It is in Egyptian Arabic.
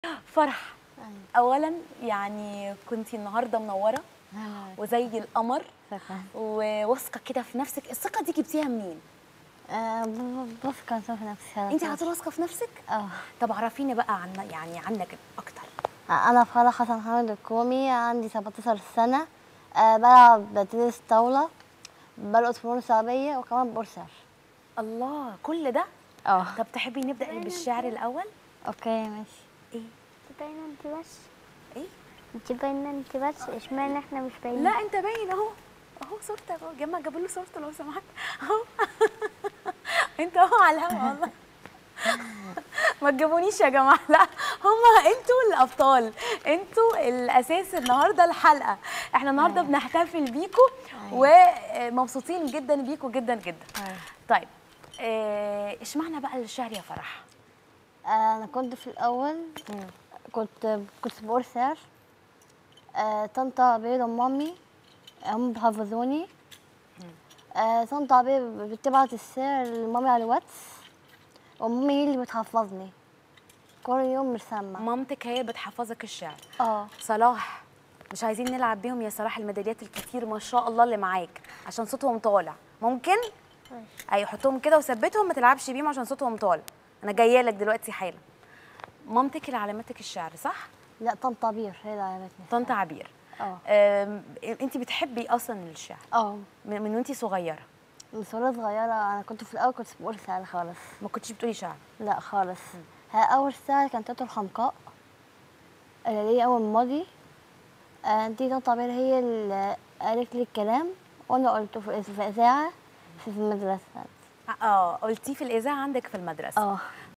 فرح اولا يعني كنتي النهارده منوره وزي القمر شكرا وواثقه كده في نفسك الثقه دي جبتيها منين آه، ب- ب- بثق أنا في نفسي أنا انت في على طول واثقه في نفسك اه طب عرفيني بقى عن يعني عنك اكتر أنا فرح حسن حامد الكومي عندي 17 سنة آه، بلعب تنس طاولة برقص فنون شعبية وكمان برسر الله كل ده اه طب تحبي نبدا بالشعر الاول اوكي ماشي ايه انت باينه انت بس ايه انت باينه انت بس اشمعنى احنا مش باينين لا انت باين اهو اهو صورتك اهو جماعه جابوا له صورته لو سمحت اهو انت اهو على الهوا والله ما تجيبونيش يا جماعه لا هما انتوا الابطال انتوا الاساس النهارده الحلقه احنا النهارده بنحتفل بيكم ومبسوطين جدا بيكم جدا جدا أيوة. طيب آه، اشمعنى بقى الشعر يا فرح آه، أنا كنت في الأول كنت كنت برسر آه، طنطا عبير ومامي هم بيحفظوني آه، طنطا عبير بتبعت السعر لمامي على الواتس ومامي هي اللي بتحفظني كل يوم بسمع مامتك هي بتحفظك الشعر اه صلاح مش عايزين نلعب بيهم يا صلاح الميداليات الكتير ما شاء الله اللي معاك عشان صوتهم طالع ممكن اي حطهم كده وثبتهم ما تلعبش بيهم عشان صوتهم طالع انا جايه لك دلوقتي حالا مامتك اللي علمتك الشعر صح لا طنطا عبير هي اللي علمتني طنط عبير اه انت بتحبي اصلا الشعر اه من, من وانت صغيره من وانا صغيرة أنا كنت في الأول كنت بقول سعر خالص ما كنتش بتقولي شعر لا خالص ها أول ساعة كانت تاتا الحمقاء اللي لي أول ماضي آه، دي طنطا عبير هي اللي قالت لي الكلام وأنا قلته في في إذاعة في في المدرسة اه قلتيه في الاذاعه عندك في المدرسه اه